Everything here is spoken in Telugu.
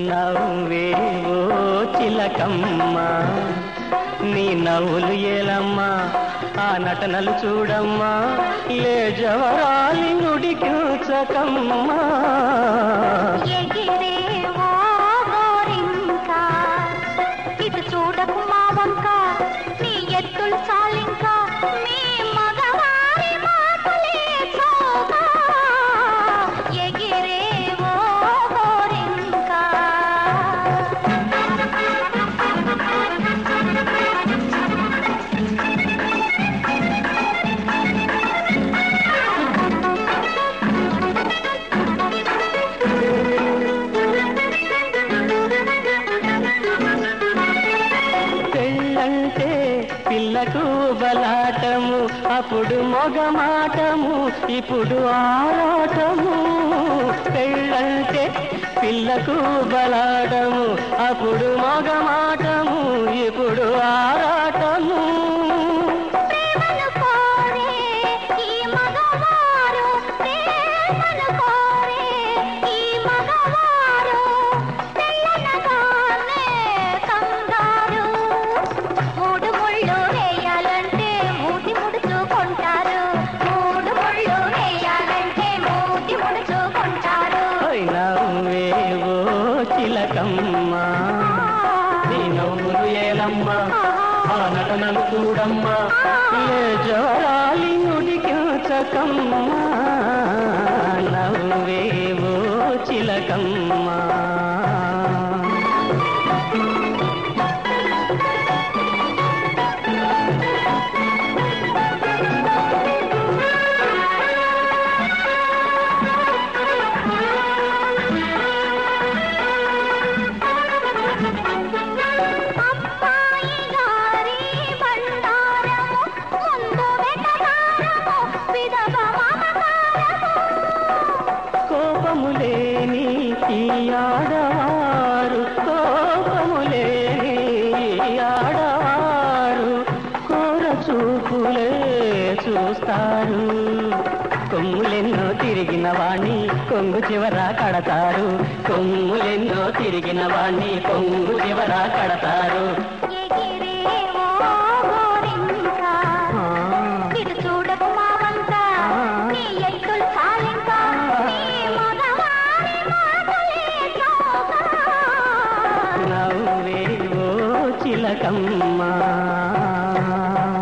నవ్వేవో చిలకమ్మ నీ నవ్వులు ఏలమ్మా ఆ నటనలు చూడమ్మా లే జవరాలి నుడికించకమ్మా ఎగిరేవో గోరింక ఇటు చూడకు మా వంక నీ ఎత్తులు చాలింక మీ మగవారి మాటలే చౌక ఎగిరేవో గోరింక పెళ్ళంటే పిల్లకు బలాటము అప్పుడు మొగమాటము ఇప్పుడు ఆరాటము పెళ్ళంటే పిల్లకు బలాటము అప్పుడు మొగమాటము ఇప్పుడు ఆరాటము ప్రేమను కోరే ఈ మగవారు ప్రేమను కోరే ఈ మగవారు తెల్లనగానే కంగారు మూడు ముళ్ళు వేయాలంటే మూతి ముడుచుకుంటారు మూడు ముళ్ళు వేయాలంటే మూతి ముడుచుకుంటారు నవ్వేవో చిలకమ్మ నీ నవ్వులు ఏలమ్మా ఆ నటనలు చూడమ్మా ఏ జవరాలి నుడికించకమ్మా నవ్వేవో చిలకమ్మా అమ్మాయి గారి బండారము ముందు వెటకారము విధవ మమకారము కోపము లేని ఈ ఆడవారు కోపము లేని ఈ ఆడవారు కోర చూపులే చూస్తారు కొమ్ములెన్నో తిరిగిన వాణ్ణి కొంగు చివర కడతారు కొమ్ములెన్నో తిరిగిన వాణ్ణి కొంగు చివర కడతారు ఎగిరేవో గోరింక ఇటు చూడకు మా వంక నీ ఎత్తులు చాలింక నీ మగవారి మాటలే చౌక నవ్వేవో చిలకమ్మా